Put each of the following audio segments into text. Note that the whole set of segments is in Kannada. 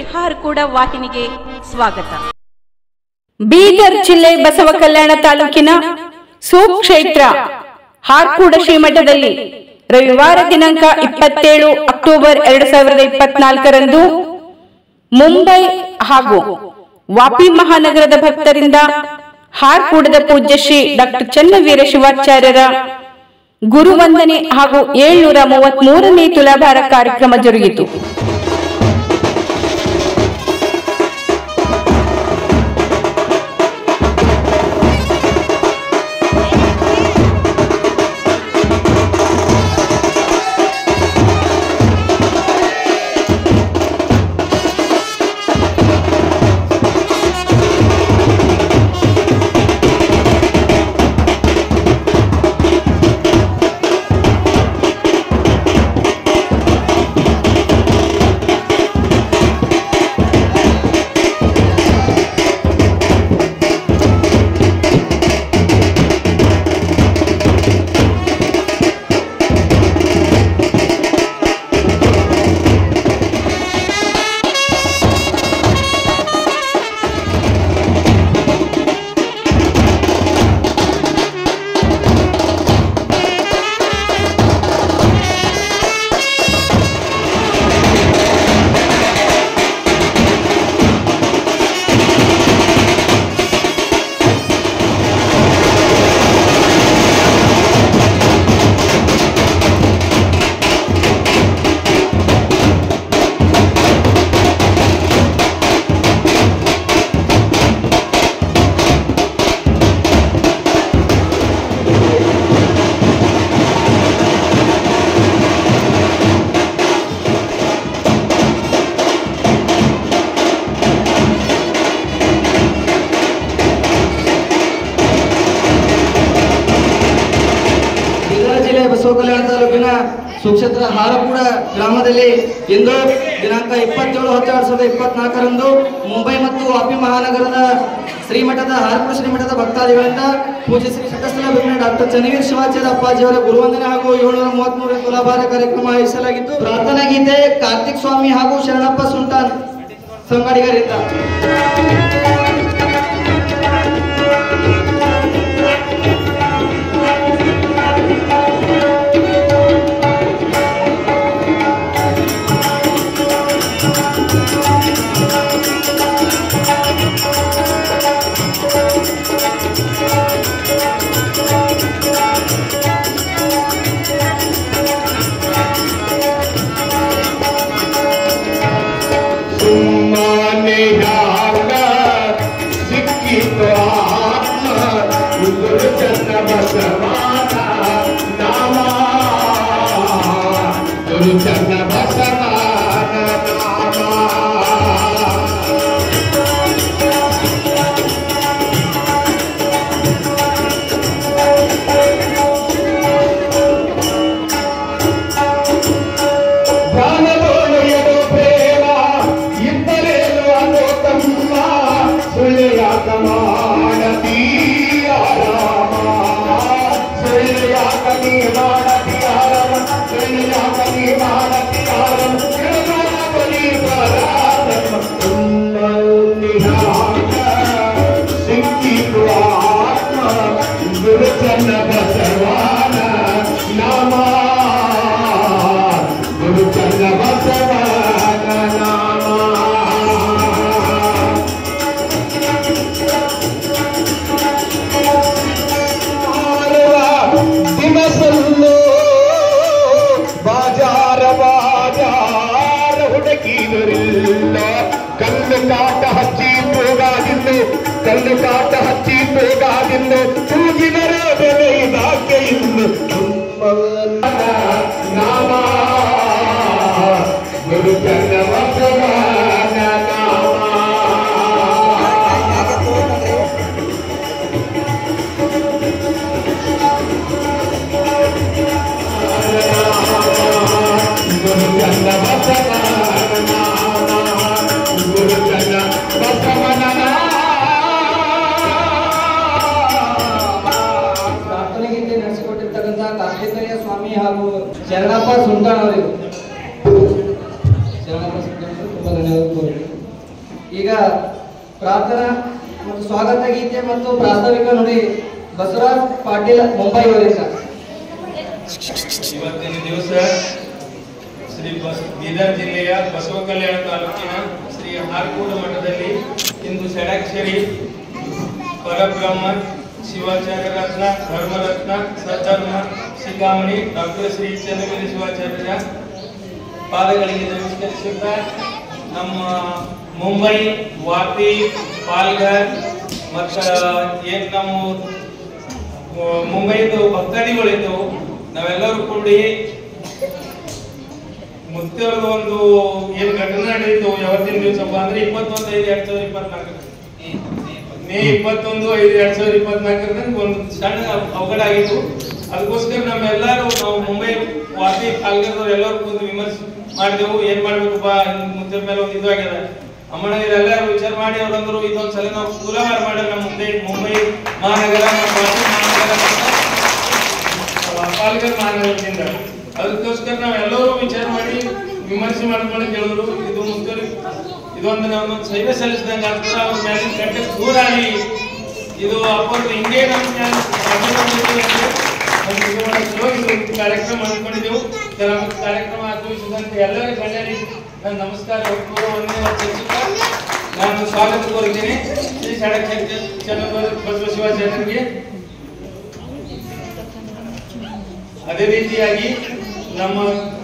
ಹಾರ್ಕೂಡ ವಾಹಿನಿಗೆ ಸ್ವಾಗತ ಬೀದರ್ ಜಿಲ್ಲೆ ಬಸವ ಕಲ್ಯಾಣ ತಾಲೂಕಿನ ಸುಕ್ಷೇತ್ರ ಹಾರ್ಕೂಡ ಶ್ರೀಮಠದಲ್ಲಿ ರವಿವಾರ ದಿನಾಂಕ ಇಪ್ಪತ್ತೇಳು ಅಕ್ಟೋಬರ್ ಎರಡು ಸಾವಿರದ ಇಪ್ಪತ್ನಾಲ್ಕರಂದು ಮುಂಬೈ ಹಾಗೂ ವಾಪಿ ಮಹಾನಗರದ ಭಕ್ತರಿಂದ ಹಾರ್ಕೂಡದ ಪೂಜ್ಯ ಶ್ರೀ ಡಾಕ್ಟರ್ ಚನ್ನವೀರ ಶಿವಾಚಾರ್ಯರ ಗುರುವಂದನೆ ಹಾಗೂ ಏಳ್ನೂರ ಮೂವತ್ಮೂರನೇ ತುಲಾಭಾರ ಕಾರ್ಯಕ್ರಮ ಜರುಗಿತು ಬೀದರ್ ಜಿಲ್ಲೆ ಬಸವ ಕಲ್ಯಾಣ ತಾಲೂಕಿನ ಸುಕ್ಷೇತ್ರ ಹಾರಕೂಡ ಗ್ರಾಮದಲ್ಲಿ ಇಂದು ದಿನಾಂಕ ಇಪ್ಪತ್ತೇಳು ಹತ್ತು ಎರಡ್ ಸಾವಿರದ ಇಪ್ಪತ್ನಾಲ್ಕರಂದು ಮುಂಬೈ ಮತ್ತು ವಾಪಿ ಮಹಾನಗರದ ಶ್ರೀಮಠದ ಹಾರಕೂಡ ಶ್ರೀಮಠದ ಭಕ್ತಾದಿಗಳಿಂದ ಪೂಜ್ಯ ಶ್ರೀ ಶತಸ್ಥಲ ಬಿಮ್ಮನೆ ಡಾಕ್ಟರ್ ಚನ್ನವೀರ್ ಶಿವಾಚಾರ್ಯ ಅಪ್ಪಾಜಿಯವರ ಗುರುವಂದನೆ ಹಾಗೂ ಏಳ್ನೂರ ಮೂವತ್ಮೂರು ತುಲಾಭಾರ ಕಾರ್ಯಕ್ರಮ ಆಯೋಜಿಸಲಾಗಿತ್ತು ಪ್ರಾರ್ಥನಾ ಗೀತೆ ಕಾರ್ತಿಕ್ ಸ್ವಾಮಿ ಹಾಗೂ ಶರಣಪ್ಪ ಸುಂಟಾನ್ ಸಂಗಡಿಗರಿಂದ ಸುಮ್ಮನೆ ಯಾಗ ಸಿಕ್ಕಿತು ಆತ್ಮ ಗುರು ಚನ್ನ ಬಸವಾನ ನಾಮ ಗುರು ಚನ್ನ ಬಸವಾನ ನಾಮ ಪ್ರಾಣದೋಳೆಯದು ಪ್ರೇಮ ಇಬ್ಬರೇನು ಅದು ತಮ್ಮ ಸುಳ್ಳೆಯಾಗ ಮಾಡತೀಯ ರಾಮ ಸುಳ್ಳೆಯಾಗ ನೀ ಮಾಡತೀಯ ರಾಮ ಸುಳ್ಳೆಯಾಗ ನೀ ಮಾಡತೀಯ ರಾಮ ಕೆಳಗಾಗ ನೀ ಬರಾರಮ್ಮ ಸುಮ್ಮನಿಯಾಗ ಸಿಕ್ಕಿತು ಆತ್ಮ ಗುರು ಚನ್ನ ಬಸವಾನ ನಾಮ ಗುರು ಚನ್ನ ಬಸವಾನ ನಾಮ ಮಾರುವ ದಿನಸಲ್ಲೋ ಬಾಜಾರ ಬಾಜಾರ ಹುಡುಕಿದರಿಲ್ಲ ಕಲ್ಲು ಕಾಟ ಹಚ್ಚಿ ಹೋಗಾದಿಲ್ಲು ಕಲ್ಲು ಕಾಟ ಹಚ್ಚಿ ಹೋಗಾದಿಲ್ಲು ತೂಗಿದರ ಬೆಲೆ ಇದಾಕೆ ಇನ್ನು ನಾಮ ಗುರು ಚನ್ನ ಬಸವಾನ ನಾಮ ಗುರು ಚನ್ನ ಬಸವನ ನಾಮ ಗುರು ಚನ್ನ ಬಸವನ ಪ್ರಾರ್ಥನೆ ಗೀತೆ ನಡೆಸಿಕೊಟ್ಟಿರ್ತಕ್ಕಂಥ ಕಾರ್ತಿಕಯ್ಯ ಸ್ವಾಮಿ ಹಾಗೂ ಶರಣಪ್ಪ ಸುಂಟಾಣ್ ಅವರಿಗೂ ಶರಣಪ್ಪ ಸುಂಟಾಣ್ ತುಂಬಾ ಧನ್ಯವಾದ ಈಗ ಪ್ರಾರ್ಥನಾ ಮತ್ತು ಸ್ವಾಗತ ಗೀತೆ ಮತ್ತು ಪ್ರಾಸ್ತಾವಿಕ ನುಡಿ ಬಸವರಾಜ್ ಪಾಟೀಲ್ ಮುಂಬೈ ಅವರಿಂದ ಇವತ್ತಿನ ದಿವಸ ಶ್ರೀ ಬಸ್ ಬೀದರ್ ಜಿಲ್ಲೆಯ ಬಸವ ಕಲ್ಯಾಣ ತಾಲೂಕಿನ ಶ್ರೀ ಹಾರ್ಕೂಡ ಮಠದಲ್ಲಿ ಇಂದು ಷಡಾಕ್ಷರಿ ಪರಬ್ರಹ್ಮ ಶಿವಾಚಾರ್ಯ ರತ್ನ ಧರ್ಮರತ್ನ ಸದ್ಧರ್ಮ ಶಿಖಾಮಣಿ ಡಾಕ್ಟರ್ ಶ್ರೀ ಚಂದ್ರಗಿರಿ ಶಿವಾಚಾರ್ಯರ ಪಾದಗಳಿಗೆ ನಮಸ್ಕರಿಸುತ್ತಾ ನಮ್ಮ ಮುಂಬೈ ವಾಪಿ ಪಾಲ್ಘರ್ ಮತ್ತು ಏನು ನಮ್ಮ ಮುಂಬೈದು ಭಕ್ತಾದಿಗಳಿದ್ದವು ನಾವೆಲ್ಲರೂ ಕೂಡಿ ಮುತ್ತೆಯವ್ರದ್ದು ಒಂದು ಏನು ಘಟನೆ ನಡೆಯಿತು ಯಾವತ್ತಿನ ದಿವಸಪ್ಪ ಅಂದ್ರೆ ಇಪ್ಪತ್ತೊಂದು ಐದು ಎರಡ್ ಸಾವಿರದ ಇಪ್ಪತ್ನಾಲ್ಕು ಮೇ ಇಪ್ಪತ್ತೊಂದು ಐದು ಎರಡ್ ಸಾವಿರದ ಇಪ್ಪತ್ನಾಲ್ಕರಲ್ಲಿ ಒಂದು ಸಣ್ಣ ಅವಘಡ ಆಗಿತ್ತು ಅದಕ್ಕೋಸ್ಕರ ನಮ್ಮೆಲ್ಲರೂ ನಾವು ಮುಂಬೈ ವಾಸಿ ಪಾಲ್ಗದವ್ರು ಎಲ್ಲರೂ ಕೂತು ವಿಮರ್ಶೆ ಮಾಡಿದೆವು ಏನ್ ಮಾಡ್ಬೇಕಪ್ಪ ಮುದ್ದೆ ಮೇಲೆ ಒಂದು ಇದು ಆಗ್ಯದ ಅಮ್ಮಣ್ಣ ಎಲ್ಲರೂ ವಿಚಾರ ಮಾಡಿ ಅವ್ರಂದ್ರು ಇದೊಂದ್ ಸಲ ನಾವು ತುಲಾವಾರ ಮಾಡೋಣ ನಮ್ಮ ಮುಂದೆ ಮುಂಬೈ ಮಹಾನಗರ ಮತ್ತು ವಾಸಿ ಮಹಾನಗರ ಮತ್ತು ಪಾಲ್ಗರ್ ಮಹಾನಗರದಿಂದ ಅದಕ್ಕೋಸ್ಕರ ನಾವೆಲ್ಲರೂ ವಿಚಾರ ಮಾಡಿ ವಿಮರ್ಶೆ ಮಾಡ್ಕೊಂಡು ಹೇಳಿದ್ರು ಇದು ಮುದ್ದರಿ ಇದೊಂದು ನಾವೊಂದು ಸೇವೆ ಸಲ್ಲಿಸಿದಂಗೆ ಆಗ್ತದೆ ಅವ್ರ ಮ್ಯಾಲಿನ ಕಟ್ಟಕ್ಕೆ ದೂರ ಆಗಿ ಇದು ಅಪ್ಪರು ಹಿಂಗೆ ನಮ್ಮ ಮ್ಯಾಲ್ ಅಭಿನಂದನೆ ಅಂತ ಒಂದು ಇದು ಮಾಡಕ್ ಹೋಗಿ ಒಂದು ಕಾರ್ಯಕ್ರಮ ಮಾಡ್ಕೊಂಡಿದ್ದೆವು ಕೆಲವು ಕಾರ್ಯಕ್ರಮ ಆಗಮಿಸಿದಂತ ಎಲ್ಲರ ಗಣ್ಯರಿಗೆ ನನ್ನ ನಮಸ್ಕಾರ ಪೂರ್ವವನ್ನು ಚರ್ಚಿಸುತ್ತಾ ನಾನು ಸ್ವಾಗತ ಕೋರುತ್ತೇನೆ ಶ್ರೀ ಸಡಕ್ ಚಂದ್ರ ಬಸವ ಶಿವಾಚಾರ್ಯರಿಗೆ ಅದೇ ರೀತಿಯಾಗಿ ನಮ್ಮ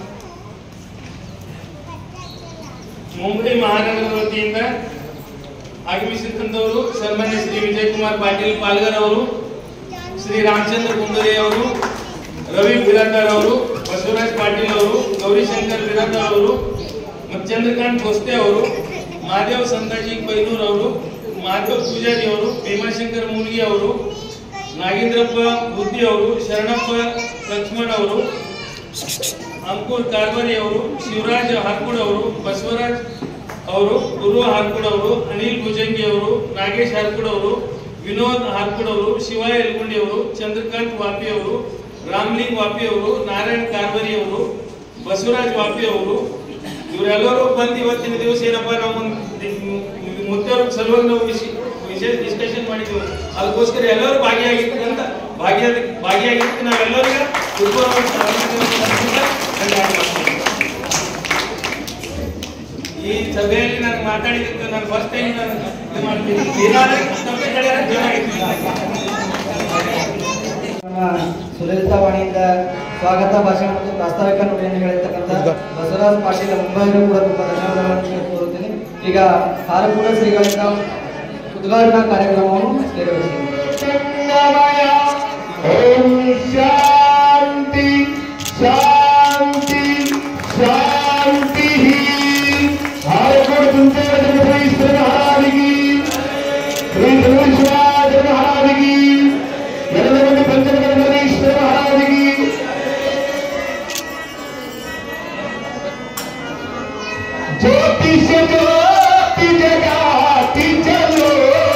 ಮುಂಬೈ ಮಹಾನಗರದ ವತಿಯಿಂದ ಆಗಮಿಸಿದಂತವರು ಸನ್ಮಾನ್ಯ ಶ್ರೀ ವಿಜಯ್ ಕುಮಾರ್ ಪಾಟೀಲ್ ಪಾಲ್ಗರ್ ಅವರು ಶ್ರೀ ರಾಮಚಂದ್ರ ಕುಂದರಿ ಅವರು ರವಿ ಬಿರಾದಾರ್ ಅವರು ಬಸವರಾಜ್ ಪಾಟೀಲ್ ಅವರು ಗೌರಿಶಂಕರ್ ಬಿರಾದಾರ್ ಅವರು ಮತ್ತು ಚಂದ್ರಕಾಂತ್ ಗೋಸ್ತೆ ಅವರು ಮಾದೇವ್ ಸಂತಾಜಿ ಬೈನೂರ್ ಅವರು ಮಾಧವ್ ಪೂಜಾರಿ ಅವರು ಭೀಮಾಶಂಕರ್ ಮೂಲ್ಗಿ ಅವರು ನಾಗೇಂದ್ರಪ್ಪ ಬುದ್ಧಿ ಅವರು ಶರಣಪ್ಪ ಲಕ್ಷ್ಮಣ್ ಅವರು ಅಂಕುರ್ ಕಾರ್ಬರಿ ಅವರು ಶಿವರಾಜ್ ಹಾರ್ಕುಡ್ ಅವರು ಬಸವರಾಜ್ ಅವರು ಗುರು ಹಾರ್ಕುಡ್ ಅವರು ಅನಿಲ್ ಭುಜಂಗಿ ಅವರು ನಾಗೇಶ್ ಹಾರ್ಕುಡ್ ಅವರು ವಿನೋದ್ ಹಾರ್ಕುಡ್ ಅವರು ಶಿವ ಯಲ್ಗುಂಡಿ ಅವರು ಚಂದ್ರಕಾಂತ್ ವಾಪಿ ಅವರು ರಾಮ್ಲಿಂಗ್ ವಾಪಿ ಅವರು ನಾರಾಯಣ್ ಕಾರ್ಬರಿ ಅವರು ಬಸವರಾಜ್ ವಾಪಿ ಅವರು ಇವರೆಲ್ಲರೂ ಬಂದು ಇವತ್ತಿನ ದಿವಸ ಏನಪ್ಪಾ ನಾವು ಮುದ್ದವ್ರ ಸಲುವಾಗಿ ನಾವು ವಿಶ್- ವಿಶೇಷ ಡಿಸ್ಕಷನ್ ಮಾಡಿದ್ವಿ ಅದಕ್ಕೋಸ್ಕರ ಎಲ್ಲರೂ ಭಾಗಿಯಾಗಿರ್ತಕ್ಕಂಥ ಭಾಗಿಯಾದ ಭಾಗಿಯಾಗಿರ್ತೀವಿ ನಾವೆಲ್ಲರಿಗೂ ಹೃತ್ಪೂರ್ವಕ ಅಭಿನಂದನೆಗಳನ್ನು ಸಲ್ಲಿಸುತ್ತಾ ಧನ್ಯವಾದಗಳು. ಈ ಸಭೆಯಲ್ಲಿ ನಾನು ಮಾತಾಡಿದ್ದಕ್ಕೆ ನಾನು ಫಸ್ಟ್ ಟೈಮ್ ನಾನು ಇದು ಮಾಡ್ತೀನಿ ಏನಾದ್ರೆ ಸಭೆ ಕಡೆಯಾದ್ರೆ ಚೆನ್ನಾಗಿತ್ತು ನಮ್ಮ ಸುಲಲಿತಾ ವಾಣಿಯಿಂದ ಸ್ವಾಗತ ಭಾಷಣ ಮತ್ತು ಪ್ರಾಸ್ತಾವಿಕ ನುಡಿಯನ್ನು ಹೇಳಿರ್ತಕ್ಕಂಥ ಬಸವರಾಜ್ ಪಾಟೀಲ್ ಮುಂಬೈಗೂ ಕೂಡ ತುಂಬಾ ಧನ್ಯವಾದಗಳನ್ನು ಕೋರುತ್ತೇನೆ ಈಗ ಹಾರಕೂಡ ಶ್ರೀಗಳಿಂದ ಉದ್ಘಾಟನಾ ಕಾರ್ಯಕ್ರಮವನ್ನು ನೆರವೇರಿಸಿದೆ ಚಂದಮಯ ಓಂ ಶಾಂತಿ ಶಾಂತಿ ಶಾಂತಿ ಹಾರಕೋಟ ಸುಂದರ ಈಶ್ವರ ಮಹಾರಾಜಿಗೆ ಶ್ರೀ ಧರ್ಮೇಶ್ವರ ಮಹಾರಾಜಿಗೆ ಎಲ್ಲ ಮಂದಿ ಪಂಚಮೀಶ್ವರ ಮಹಾರಾಜಿಗೆ ज्योतिष ज्योति जगाती चलो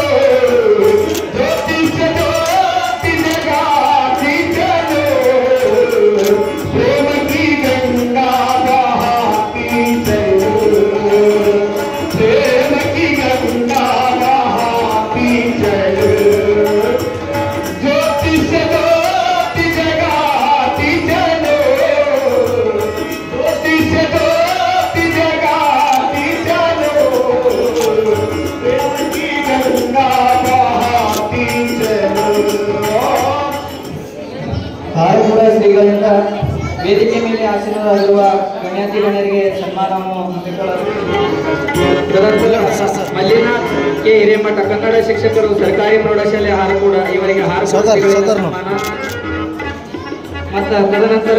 ज्योतिष ज्योति जगाती चलो प्रेम की गंगा बहाती चलो प्रेम की गंगा बहाती चलो ज्योतिष ज्योति जगाती चलो ज्योतिष ज्योति जगाती चलो प्रेम की गंगा बहाती चलो ಹಾರಕೂಡ ಶ್ರೀಗಳಿಂದ ವೇದಿಕೆ ಮೇಲೆ ಆಸೀನರಾಗಿರುವ ಗಣ್ಯಾತಿ ಗಣ್ಯರಿಗೆ ಸನ್ಮಾನವನ್ನು ಹಮ್ಮಿಕೊಳ್ಳಲಾಗಿದೆ ತದನಂತರ ಮಲ್ಲಿನಾಥ್ ಕೆ ಹಿರೇಮಠ ಕನ್ನಡ ಶಿಕ್ಷಕರು ಸರ್ಕಾರಿ ಪ್ರೌಢಶಾಲೆ ಹಾರಕೂಡ ಇವರಿಗೆ ಹಾರಕೂಡ ಶ್ರೀಗಳಿಂದ ಸನ್ಮಾನ ಮತ್ತು ತದನಂತರ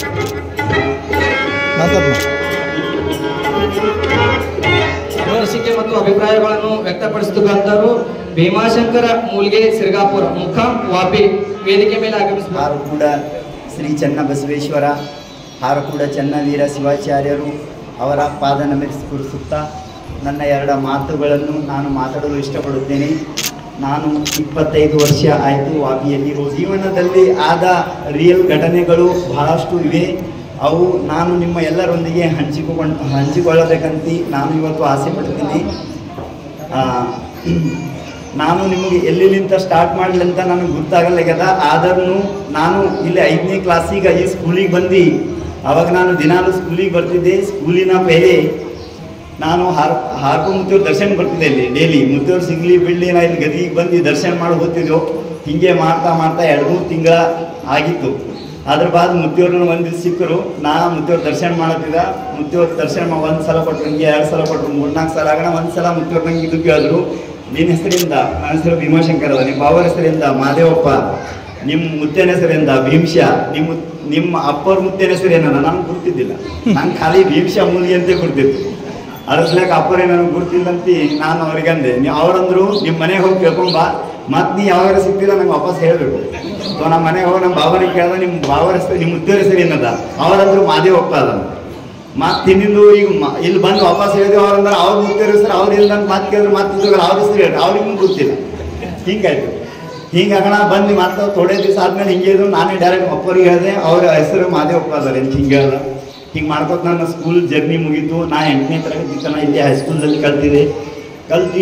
ಅನಿಸಿಕೆ ಮತ್ತು ಅಭಿಪ್ರಾಯಗಳನ್ನು ವ್ಯಕ್ತಪಡಿಸತಕ್ಕಂಥವರು ಭೀಮಾಶಂಕರ ಮೂಲ್ಗೆ ಸಿರ್ಗಾಪುರ ಮುಖಾಂ ವಾಪಿ ವೇದಿಕೆ ಮೇಲೆ ಆಗಮಿಸಿದ್ದಾರೆ ಹಾರುಕೂಡ ಶ್ರೀ ಚನ್ನಬಸವೇಶ್ವರ ಹಾರುಕೂಡ ಚನ್ನವೀರ ಶಿವಾಚಾರ್ಯರು ಅವರ ಪಾದ ನಮಸ್ಕರಿಸುತ್ತಾ ನನ್ನ ಎರಡು ಮಾತುಗಳನ್ನು ನಾನು ಮಾತಾಡಲು ಇಷ್ಟಪಡುತ್ತೇನೆ ನಾನು ಇಪ್ಪತ್ತೈದು ವರ್ಷ ಆಯಿತು ವಾಪಿಯಲ್ಲಿ ಜೀವನದಲ್ಲಿ ಆದ ರಿಯಲ್ ಘಟನೆಗಳು ಬಹಳಷ್ಟು ಇವೆ ಅವು ನಾನು ನಿಮ್ಮ ಎಲ್ಲರೊಂದಿಗೆ ಹಂಚಿಕೊಂಡು ಹಂಚಿಕೊಳ್ಳಬೇಕಂತ ನಾನು ಇವತ್ತು ಆಸೆ ಪಡ್ತೀನಿ ಆ, ನಾನು ನಿಮಗೆ ಎಲ್ಲಿಂದ ಸ್ಟಾರ್ಟ್ ಮಾಡಲಿ ಅಂತ ನನಗೆ ಗೊತ್ತಾಗಲ್ಲಾಗ್ಯದ ಆದ್ರೂ ನಾನು ಇಲ್ಲಿ ಐದನೇ ಕ್ಲಾಸಿಗೆ ಈ ಸ್ಕೂಲಿಗೆ ಬಂದು ಅವಾಗ ನಾನು ದಿನಾಲು ಸ್ಕೂಲಿಗೆ ಬರ್ತಿದ್ದೆ ಸ್ಕೂಲಿನ ಪೆಹಲೆ ನಾನು ಹಾರ್ ಹಾರ್ಕೊ ಮುತ್ತೂರು ದರ್ಶನ ಬರ್ತಿದ್ದೆ ಇಲ್ಲಿ ಡೈಲಿ ಮುತ್ತೂರು ಸಿಗ್ಲಿ ಬಿಡ್ಲಿ ನಾ ಇಲ್ಲಿ ಗದಿಗೆ ಬಂದು ದರ್ಶನ ಮಾಡಿ ಹೋಗ್ತಿದ್ದೆವು ಹೀಗೆ ಮಾಡ್ತಾ ಮಾಡ್ತಾ ಎರಡು ಮೂರು ತಿಂಗಳ ಆಗಿತ್ತು ಅದ್ರ ಬಾದ್ ಮುತ್ತಿಯವ್ರನ್ನ ಒಂದು ದಿವ್ಸ ಸಿಕ್ಕರು ನಾ ಮುತ್ತಿಯವ್ರ ದರ್ಶನ ಮಾಡತ್ತಿದ್ದ ಮುತ್ತಿಯವ್ರ ದರ್ಶನ ಮಾ- ಒಂದ್ ಸಲ ಕೊಟ್ರು ನನಗೆ ಎರಡು ಸಲ ಕೊಟ್ರು ಮೂರ್ನಾಲ್ಕು ಸಲ ಆಗಣ ಒಂದು ಸಲ ಮುತ್ತಿಯವ್ರ ನಂಗೆ ಇದು ಕೇಳಿದ್ರು ನಿನ್ನ ಹೆಸರಿಂದ ನನ್ನ ಹೆಸರು ಭೀಮಾಶಂಕರ್ ಅದ ನಿಮ್ಮ ಬಾವರ ಹೆಸರಿಂದ ಮಾದೇವಪ್ಪ ನಿಮ್ಮ ಮುತ್ತೇನ ಹೆಸರಿಂದ ಭೀಮ್ಶ ನಿಮ್ಮ ನಿಮ್ಮ ಅಪ್ಪವ್ರ ಮುತ್ತೇನ ಹೆಸರು ಏನದ ನನಗೆ ಗುರ್ತಿದ್ದಿಲ್ಲ ನಂಗೆ ಖಾಲಿ ಭೀಮ್ಶ ಮೂಲಿ ಅಂತ ಗುರ್ತಿತ್ತು ಅರಸ್ಲಾಕ ಅಪ್ಪರೇ ನನಗೆ ಗುರ್ತಿಲ್ಲಂತಿ ನಾನು ಅವ್ರಿಗೆ ಅಂದೆ ನೀವು ಅವ್ರಂದ್ರು ನಿಮ್ಮ ಮನೆಗೆ ಹೋಗಿ ಕೇಳ್ಕೊಂಬ ಮತ್ತೆ ನೀ ಯಾವಾಗ ಸಿಗ್ತಿಲ್ಲ ನಂಗೆ ವಾಪಸ್ ಹೇಳಬೇಕು ಸೊ ನಮ್ಮ ಮನೆಗೆ ಹೋಗಿ ನಮ್ಮ ಬಾಬನಿಗೆ ಕೇಳ್ದ ನಿಮ್ಮ ಬಾವರ ಹೆಸರು ನಿಮ್ಮ ಮುದ್ದೇರ ಹೆಸರು ಏನದ ಅವರಂದ್ರು ಮಾದೇವಪ್ಪ ಅದ ಮತ್ತೆ ತಿನ್ನಿಂದು ಈಗ ಮ- ಇಲ್ಲಿ ಬಂದು ವಾಪಸ್ ಹೇಳಿದೆ ಅವ್ರಂದ್ರೆ ಅವ್ರ ಮುದ್ದೇರ ಹೆಸರು ಅವ್ರು ಇಲ್ಲ ಅಂತ ಮಾತು ಕೇಳಿದ್ರೆ ಮತ್ತೆ ಇದ್ದಾಗ ಅವ್ರ ಹೆಸರು ಹೇಳ್ರಿ ಅವ್ರಿಗೂ ಗೊತ್ತಿಲ್ಲ ಹಿಂಗಾಯ್ತು ಹಿಂಗಾಗಣ ಬಂದು ಮತ್ತೆ ಥೋಡೆ ದಿವಸ ಆದ್ಮೇಲೆ ಹಿಂಗೆ ಇದ್ರು ನಾನೇ ಡೈರೆಕ್ಟ್ ಅಪ್ಪರಿಗೆ ಹೇಳಿದೆ ಅವ್ರ ಹೆಸರು ಮಾದೇವಪ್ಪ ಅದಾರೆ ಅಂತ ಹಿಂಗೆ ಹೇಳ್ದ ಹಿಂಗೆ ಮಾಡ್ಕೊತ ನನ್ನ ಸ್ಕೂಲ್ ಜರ್ನಿ ಮುಗೀತು ನಾ ಎಂಟನೇ ತರಗತಿ ತನಕ ಇಲ್ಲಿ ಹೈಸ್ಕೂಲ್ದಲ್ಲಿ ಕಲ್ತಿದೆ ಕಲ್ತಿ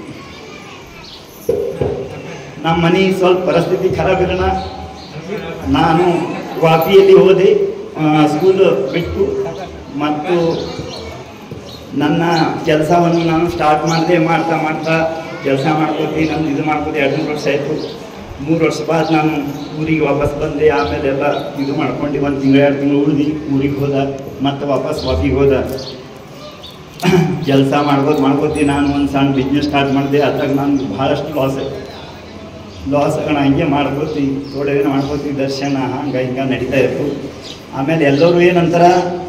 ನಮ್ಮ ಮನೆ ಸ್ವಲ್ಪ ಪರಿಸ್ಥಿತಿ ಖರಾಬ್ ಇರೋಣ ನಾನು ವಾಪಿಯಲ್ಲಿ ಹೋದೆ ಸ್ಕೂಲ್ ಬಿಟ್ಟು ಮತ್ತು ನನ್ನ ಕೆಲಸವನ್ನು ನಾನು ಸ್ಟಾರ್ಟ್ ಮಾಡಿದೆ ಮಾಡ್ತಾ ಮಾಡ್ತಾ ಕೆಲಸ ಮಾಡ್ಕೋತಿ ನಾನು ಇದು ಮಾಡ್ಕೋತಿ ಎರಡು ಮೂರು ವರ್ಷ ಆಯಿತು ಮೂರು ವರ್ಷ ಬಾದ್ ನಾನು ಊರಿಗೆ ವಾಪಸ್ ಬಂದೆ ಆಮೇಲೆ ಎಲ್ಲ ಇದು ಮಾಡ್ಕೊಂಡು ಒಂದು ತಿಂಗಳು ಎರಡು ತಿಂಗಳು ಉಳಿದು ಊರಿಗೆ ಹೋದ ಮತ್ತು ವಾಪಸ್ ವಾಪಿಗೆ ಹೋದ ಕೆಲಸ ಮಾಡ್ಬೋದು ಮಾಡ್ಕೋತಿ ನಾನು ಒಂದು ಸಣ್ಣ ಬಿಸ್ನೆಸ್ ಸ್ಟಾರ್ಟ್ ಮಾಡಿದೆ ಅದ್ರಾಗ ನಾನು ಭಾಳಷ್ಟು ಲಾಸ್ ಆಯ್ತು ಲಾಸ್ ಆಗೋಣ ಹಂಗೆ ಮಾಡ್ಕೋತಿ ಥೋಡೆ ದಿನ ಮಾಡ್ಕೋತಿ ದರ್ಶನ ಹಂಗೆ ಹಿಂಗೆ ನಡೀತಾ ಇತ್ತು ಆಮೇಲೆ ಎಲ್ಲರೂ ಏನಂತಾರ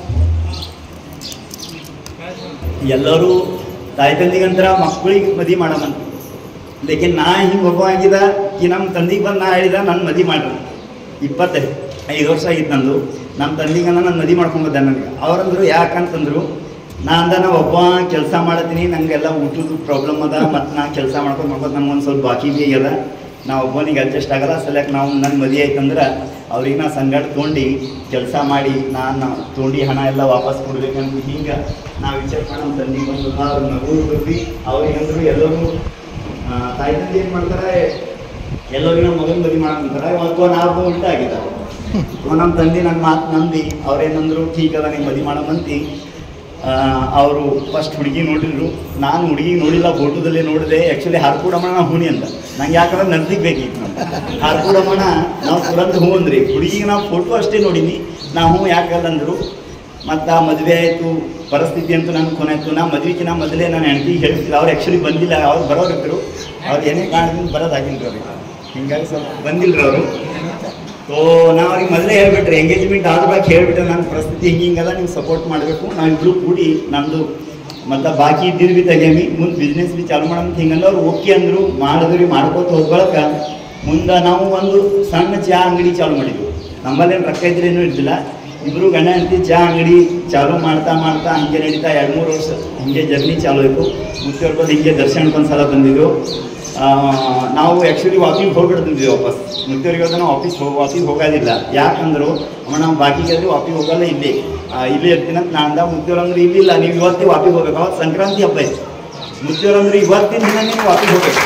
ಎಲ್ಲರೂ ತಾಯಿ ತಂದಿಗಂತರ ಮಕ್ಕಳಿಗೆ ಮದಿ ಮಾಡಮಂತ ಲೇಕಿನ್ ನಾ ಹಿಂಗೆ ಒಬ್ಬ ಆಗಿದ ಈ ನಮ್ಮ ತಂದಿಗೆ ಬಂದು ನಾ ಹೇಳಿದ ನನ್ನ ಮದಿ ಮಾಡ್ರಿ ಇಪ್ಪತ್ತೈದು ಐದು ವರ್ಷ ಆಗಿತ್ತು ನಂದು ನಮ್ಮ ತಂದಿಗೆ ನಾನು ಮದಿ ಮಾಡ್ಕೊಂಬದ್ದೆ ನನಗೆ ಅವ್ರಂದ್ರು ಯಾಕಂತಂದ್ರು ನಾ ಅಂದ ನಾ ಒಬ್ಬ ಕೆಲಸ ಮಾಡತ್ತೀನಿ ನನಗೆಲ್ಲ ಊಟದ ಪ್ರಾಬ್ಲಮ್ ಅದ ಮತ್ತು ನಾ ಕೆಲಸ ಮಾಡ್ಕೊಂಡು ಮಾಡ್ಕೊಂಡು ನನಗೆ ಒಂದು ಸ್ವಲ್ಪ ಬಾಕಿ ಬಿ ಆಗ್ಯದ ನಾ ಒಬ್ಬನಿಗೆ ಅಡ್ಜಸ್ಟ್ ಆಗಲ್ಲ ಸಲಕ್ಕೆ ನಾವು ನನ್ನ ಮದುವೆ ಆಯ್ತಂದ್ರೆ ಅವ್ರಿಗೆ ನಾ ಸಂಗಡ ತೊಗೊಂಡು ಕೆಲಸ ಮಾಡಿ ನಾನು ತೊಗೊಂಡು ಹಣ ಎಲ್ಲ ವಾಪಸ್ ಕೊಡ್ಬೇಕಂತ ಹಿಂಗೆ ನಾವು ವಿಚಾರ ಮಾಡಿ ನಮ್ಮ ತಂದಿಗೆ ಬಂದು ಅವ್ರು ನಗು ಬರ್ವಿ ಅವ್ರಿಗಂದ್ರು ಎಲ್ಲರೂ ಆ, ತಾಯಿ ತಂದೆ ಏನು ಮಾಡ್ತಾರೆ ಎಲ್ಲರಿಗೂ ನಮ್ಮ ಮಗನ ಮದುವೆ ಮಾಡಂತಾರೆ ಇವತ್ತು ನಾವು ಉಲ್ಟಾ ಆಗಿದ್ದಾವೆ ನಮ್ಮ ತಂದೆ ನನ್ನ ಮಾತು ನಂಬಿ ಅವ್ರೇನಂದ್ರು ಠೀಕ್ ಅದ ನೀವು ಮದುವೆ ಮಾಡಮಂತಿ ಅವರು ಫಸ್ಟ್ ಹುಡುಗಿ ನೋಡಿದ್ರು ನಾನು ಹುಡುಗಿ ನೋಡಿಲ್ಲ ಫೋಟೋದಲ್ಲಿ ನೋಡಿದೆ ಆ್ಯಕ್ಚುಲಿ ಹಾರ್ಕೂಡಮ್ಮನ ಹುಣಿ ಅಂತ ನಂಗೆ ಯಾಕಂದ್ರೆ ನರ್ದಿಗೆ ಬೇಕಿತ್ತು ನಮ್ಗೆ ಹಾರ್ಕೂಡಮ್ಮನ ನಾವು ತುರಂತ ಹೂ ಅಂದ್ರಿ ಹುಡುಗಿಗೆ ನಾವು ಫೋಟೋ ಅಷ್ಟೇ ನೋಡೀನಿ ನಾವು ಹ್ಞೂ ಯಾಕಲ್ಲ ಅಂದರು ಮತ್ತು ಆ ಮದುವೆ ಆಯಿತು ಪರಿಸ್ಥಿತಿ ಅಂತೂ ನನಗೆ ಕೊನೆಯಾಯ್ತು ನಾ ಮದುವೆಗಿನ ಮೊದಲೇ ನಾನು ಹೆಂಡತಿಗೆ ಹೇಳ್ತಿಲ್ಲ ಅವ್ರು ಆ್ಯಕ್ಚುಲಿ ಬಂದಿಲ್ಲ ಅವ್ರು ಬರೋರಿದ್ರು ಅವ್ರು ಏನೇ ಕಾರಣದಿಂದ ಬರೋದಾಗಿಲ್ಲ ಅವ್ರಿಗೆ ಹಿಂಗಾಗಿ ಸ್ವಲ್ಪ ಬಂದಿಲ್ಲ ಅವರು ಸೊ ನಾವು ಅವ್ರಿಗೆ ಮೊದಲೇ ಹೇಳ್ಬಿಟ್ರೆ ಎಂಗೇಜ್ಮೆಂಟ್ ಆದ್ರಾಗ ಹೇಳ್ಬಿಟ್ರೆ ನನ್ನ ಪರಿಸ್ಥಿತಿ ಹಿಂಗೆ ಹಿಂಗಲ್ಲ ನೀವು ಸಪೋರ್ಟ್ ಮಾಡಬೇಕು ನಾವಿಬ್ರು ಕೂಡಿ ನಮ್ಮದು ಮತ್ತು ಬಾಕಿ ಇದ್ದಿದ್ದು ಬಿ ತೆಗೇಮಿ ಮುಂದೆ ಬಿಸ್ನೆಸ್ ಬಿ ಚಾಲು ಮಾಡಂತ ಹಿಂಗಲ್ಲ ಅವ್ರು ಓಕೆ ಅಂದರು ಮಾಡಿದ್ರಿ ಮಾಡ್ಕೋತ ಹೋಗ್ಬಳಕ ಮುಂದೆ ನಾವು ಒಂದು ಸಣ್ಣ ಚಹಾ ಅಂಗಡಿ ಚಾಲು ಮಾಡಿದ್ವಿ ನಮ್ಮಲ್ಲೇನು ರೊಕ್ಕ ಇದ್ರೇನು ಇರ್ತಿಲ್ಲ ಇಬ್ಬರು ಗಂಡ ಹೆಂಡತಿ ಚಹಾ ಅಂಗಡಿ ಚಾಲು ಮಾಡ್ತಾ ಮಾಡ್ತಾ ಹಂಗೆ ನಡೀತಾ ಎರಡು ಮೂರು ವರ್ಷ ಹಿಂಗೆ ಜರ್ನಿ ಚಾಲು ಆಯಿತು ಮುತ್ತಿಯವ್ರ ಬಂದು ಹಿಂಗೆ ದರ್ಶನಕ್ಕೆ ಒಂದು ಸಲ ಬಂದಿದ್ದು ಆ, ನಾವು ಆ್ಯಕ್ಚುಲಿ ವಾಕಿಂಗ್ ಹೋಗ್ಬಿಡ್ತಿದ್ವಿ ವಾಪಸ್ ಮುತ್ತಿಯವ್ರಿಗೆ ಹೋದ್ರೆ ನಾವು ಆಫೀಸ್ ಹೋಗಿ ವಾಕಿಂಗ್ ಹೋಗೋದಿಲ್ಲ ಯಾಕಂದ್ರು ಅಮ್ಮ ನಾವು ಬಾಕಿಗೆ ವಾಪಿಗೆ ಹೋಗಲ್ಲ ಇಲ್ಲಿ ಆ, ಇಲ್ಲಿ ಇರ್ತೀನಿ ಅಂತ ನಾನು ಅಂದ ಮುತ್ತಿಯವ್ರು ಅಂದ್ರೆ ಇಲ್ಲಿಲ್ಲ ನೀವು ಇವತ್ತೇ ವಾಪಿಗೆ ಹೋಗ್ಬೇಕು ಅವತ್ತು ಸಂಕ್ರಾಂತಿ ಹಬ್ಬ ಐತೆ ಮುತ್ತಿಯವ್ರು ಅಂದ್ರೆ ಇವತ್ತಿನ ದಿನ ನೀವು ವಾಪಿಗೆ ಹೋಗ್ಬೇಕು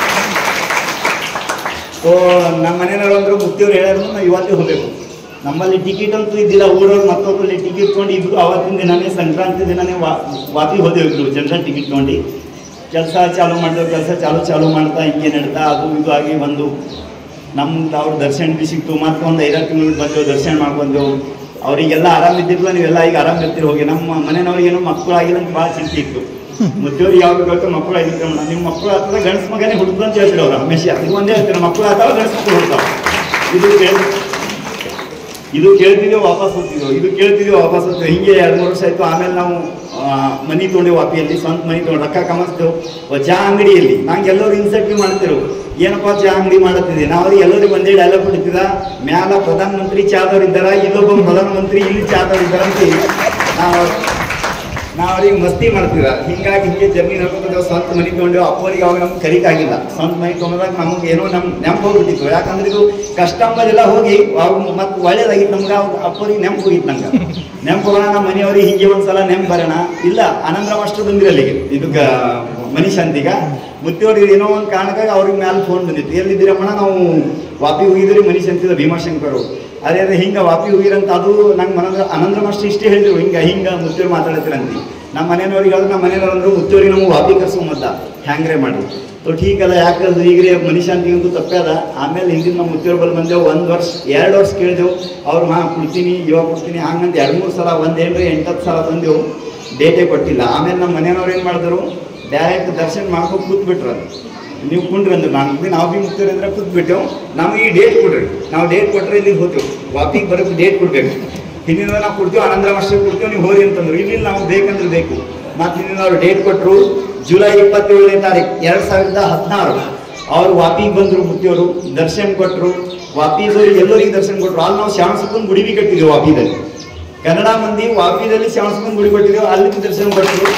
ಸೊ ನಮ್ಮ ಮನೆಯವ್ರು ಅಂದ್ರು ಮುತ್ತಿಯವ್ರು ಹೇಳಿದ್ರು ನಾವು ಇವತ್ತೇ ಹೋಗ್ಬೇಕು ನಮ್ಮಲ್ಲಿ ಟಿಕೆಟ್ ಅಂತೂ ಇದ್ದಿಲ್ಲ ಊರವ್ರು ಮತ್ತೊಬ್ಬರಲ್ಲಿ ಟಿಕೆಟ್ ತೊಗೊಂಡು ಇಬ್ರು ಅವತ್ತಿನ ದಿನನೇ ಸಂಕ್ರಾಂತಿ ದಿನನೇ ವಾ ವಾಪಿ ಹೋದೆವು ಇಬ್ರು ಜನರಲ್ ಟಿಕೆಟ್ ತೊಗೊಂಡು ಕೆಲಸ ಚಾಲು ಮಾಡಿದೆವು ಕೆಲಸ ಚಾಲು ಚಾಲು ಮಾಡ್ತಾ ಹಿಂಗೆ ನಡ್ತಾ ಅದು ಇದು ಆಗಿ ಒಂದು ನಮ್ದು ಅವ್ರ ದರ್ಶನ ಬಿ ಸಿಕ್ತು ಮತ್ತೆ ಒಂದು ಐದಾರು ತಿಂಗಳು ಬಂದೆವು ದರ್ಶನ ಮಾಡ್ಕೊಂಡೆವು ಅವರಿಗೆಲ್ಲ ಆರಾಮಿದ್ದಿಲ್ಲ ನೀವೆಲ್ಲ ಈಗ ಆರಾಮ್ ಇರ್ತೀರಿ ಹೋಗಿ ನಮ್ಮ ಮನೆಯವ್ರಿಗೇನು ಮಕ್ಕಳು ಆಗಿಲ್ಲ ಅಂತ ಭಾಳ ಚಿಂತೆ ಇತ್ತು ಮುದ್ದೆಯವ್ರಿಗೆ ಯಾವಾಗ ಬೇಕು ಮಕ್ಕಳು ಆಗಿತ್ತು ನಿಮ್ಮ ಮಕ್ಕಳು ಆಗ್ತದೆ ಗಂಡಸ ಮಗನೇ ಹುಡುಗ ಅಂತ ಹೇಳ್ತಾರೆ ಅವ್ರು ಹಮೇಶ ಇದು ಒಂದೇ ಹೇಳ್ತಾರೆ ಮಕ್ಕಳು ಆಗ್ತಾವ ಗಂಡಸ ಮಕ್ಕಳು ಹುಡ್ತಾವ ಇದು ಕೇಳಿ ಇದು ಕೇಳ್ತಿದ್ವಿ ವಾಪಸ್ ಹೋಗ್ತಿದ್ವು ಇದು ಕೇಳ್ತಿದ್ವಿ ವಾಪಸ್ ಹೋಗ್ತೀವಿ ಹಿಂಗೆ ಎರಡು ಮೂರು ವರ್ಷ ಆಯ್ತು ಆಮೇಲೆ ನಾವು ಆ, ಮನಿ ತೊಗೊಂಡೆವು ವಾಪಿಯಲ್ಲಿ ಸ್ವಂತ ಮನಿ ತೊಗೊಂಡು ರೊಕ್ಕ ಕಮಸ್ತೇವು ಚಹಾ ಅಂಗಡಿಯಲ್ಲಿ ನಂಗೆ ಎಲ್ಲರೂ ಇನ್ಸೆಂಟಿವ್ ಮಾಡ್ತಿರು ಏನಪ್ಪ ಚಹಾ ಅಂಗಡಿ ಮಾಡತ್ತಿದೆ ನಾವು ಅವ್ರಿಗೆ ಎಲ್ಲರಿಗೂ ಒಂದೇ ಡೈಲಾಗ್ ಕೊಡ್ತಿದ್ದ ಮ್ಯಾಲ ಪ್ರಧಾನ ಮಂತ್ರಿ ಚಾದವ್ರು ಇದ್ದಾರ ಇಲ್ಲೊಬ್ಬ ಪ್ರಧಾನ ಮಂತ್ರಿ ಇಲ್ಲಿ ಚಾದವ್ರು ಇದ್ದಾರ ಅಂತ ನಾವು ನಾವು ಅವ್ರಿಗೆ ಮಸ್ತಿ ಮಾಡ್ತೀರ ಹಿಂಗಾಗಿ ಹಿಂಗೆ ಜರ್ನಿ ನಡ್ಕೊತೇವೆ ಸ್ವಂತ ಮನೆ ತೊಗೊಂಡು ಅಪ್ಪರಿಗೆ ಅವಾಗ ನಮ್ಗೆ ಕರಿಕಾಗಿಲ್ಲ ಸ್ವಂತ ಮನೆ ತೊಗೊಂಡಾಗ ನಮಗೆ ಏನೋ ನಮ್ಮ ನೆನಪು ಹೋಗ್ಬಿಟ್ಟಿತ್ತು ಯಾಕಂದ್ರೆ ಇದು ಕಷ್ಟ ಅಂಬದೆಲ್ಲ ಹೋಗಿ ಅವ್ರು ಮತ್ತೆ ಒಳ್ಳೇದಾಗಿತ್ತು ನಮ್ಗೆ ಅವಾಗ ಅಪ್ಪರಿಗೆ ನೆನಪು ಹೋಗಿತ್ತು ನಂಗೆ ನೆನಪು ಹೋಗೋಣ ನಮ್ಮ ಮನೆಯವ್ರಿಗೆ ಹಿಂಗೆ ಒಂದ್ಸಲ ನೆನಪು ಬರೋಣ ಇಲ್ಲ ಆನಂದ್ರ ಮಾಸ್ಟರ್ ಬಂದಿರ ಅಲ್ಲಿಗೆ ಇದು ಮನಿ ಶಾಂತಿಗ ಮುತ್ತಿಯವ್ರಿಗೆ ಏನೋ ಒಂದು ಕಾರಣಕ್ಕಾಗಿ ಅವ್ರಿಗೆ ಮ್ಯಾಲೆ ಫೋನ್ ಬಂದಿತ್ತು ಎಲ್ಲಿದ್ದೀರಮ್ಮಣ ನಾವು ವಾಪಿ ಹೋಗಿದ್ರಿ ಮನಿ ಶಾಂತಿದ ಭೀಮಾಶಂಕರು ಅದೇ ಅದೇ ಹಿಂಗೆ ವಾಪಿ ಹೋಗಿರಂತ ಅದು ನಂಗೆ ಮನಂದ್ರ ಆನಂದ್ರ ಮಾಸ್ಟರ್ ಇಷ್ಟೇ ಹೇಳಿದ್ರು ಹಿಂಗೆ ಹಿಂಗೆ ಮುತ್ತಿಯವ್ರು ಮಾತಾಡತ್ತಿರಂತಿ ನಮ್ಮ ಮನೆಯವ್ರಿಗೆ ಹೇಳಿದ್ರು ನಮ್ಮ ಮನೆಯವ್ರು ಅಂದ್ರು ಮುತ್ತಿಯವ್ರಿಗೆ ನಮ್ಗೆ ವಾಪಿ ಕರ್ಸ್ಕೊಂಬದ್ದ ಹ್ಯಾಂಗ್ರೆ ಮಾಡಿ ತೊ ಠೀಕ್ ಅಲ್ಲ ಯಾಕಂದ್ರೆ ಈಗ್ರೆ ಮನುಷ್ಯಂತಿಗಂತೂ ತಪ್ಪದ ಆಮೇಲೆ ಹಿಂದಿನ ನಮ್ಮ ಮುತ್ತಿಯವ್ರ ಬಲ್ಲಿ ಬಂದೆವು ಒಂದು ವರ್ಷ ಎರಡು ವರ್ಷ ಕೇಳಿದೆವು ಅವ್ರು ಹಾಂ ಕೊಡ್ತೀನಿ ಇವಾಗ ಕೊಡ್ತೀನಿ ಹಂಗಂತ ಎರಡು ಮೂರು ಸಲ ಒಂದು ಏನ್ರಿ ಎಂಟತ್ತು ಸಲ ಬಂದೆವು ಡೇಟೇ ಕೊಟ್ಟಿಲ್ಲ ಆಮೇಲೆ ನಮ್ಮ ಮನೆಯವ್ರು ಏನು ಮಾಡಿದ್ರು ಡೈರೆಕ್ಟ್ ದರ್ಶನ ಮಾಡ್ಕೊಂಡು ಕೂತ್ಬಿಟ್ರು ಅದು ನೀವು ಕುಂಡ್ರಿ ಅಂದ್ರೆ ನಾನು ಇದು ನಾವು ಭೀ ಮುಗ್ತೀರಿ ಅಂದ್ರೆ ಕೂತ್ಬಿಟ್ಟೆವು ನಮಗೆ ಈ ಡೇಟ್ ಕೊಡ್ರಿ ನಾವು ಡೇಟ್ ಕೊಟ್ರೆ ಇಲ್ಲಿ ಹೋಗ್ತೇವೆ ವಾಪಿಗೆ ಬರೋಕ್ಕೆ ಡೇಟ್ ಕೊಡ್ಬೇಕು ಹಿಂದಿನ ನಾವು ಕೊಡ್ತೀವಿ ಆನಂದ್ರ ಮಾಸ್ಟರ್ ಕೊಡ್ತೀವಿ ನೀವು ಹೋರಿ ಅಂತಂದ್ರು ಇಲ್ಲಿ ನಾವು ಬೇಕಂದ್ರೆ ಬೇಕು ಮತ್ತು ಹಿಂದಿನ ಅವ್ರು ಡೇಟ್ ಕೊಟ್ಟರು ಜುಲೈ ಇಪ್ಪತ್ತೇಳನೇ ತಾರೀಕು ಎರಡು ಸಾವಿರದ ಹದಿನಾರು ಅವ್ರು ವಾಪಿಗೆ ಬಂದರು ಮುತ್ತಿಯವರು ದರ್ಶನ ಕೊಟ್ಟರು ವಾಪಿದವ್ರು ಎಲ್ಲರಿಗೆ ದರ್ಶನ ಕೊಟ್ಟರು ಅಲ್ಲಿ ನಾವು ಶ್ಯಾಮಸಪ್ಪನ ಗುಡಿ ಬಿ ಕಟ್ಟಿದ್ದೆವು ವಾಪಿದಲ್ಲಿ ಕನ್ನಡ ಮಂದಿ ವಾಪಿದಲ್ಲಿ ಶ್ಯಾಮಸಪ್ಪನ ಗುಡಿ ಕೊಟ್ಟಿದ್ದೆವು ಅಲ್ಲಿ ದರ್ಶನ ಕೊಟ್ಟರು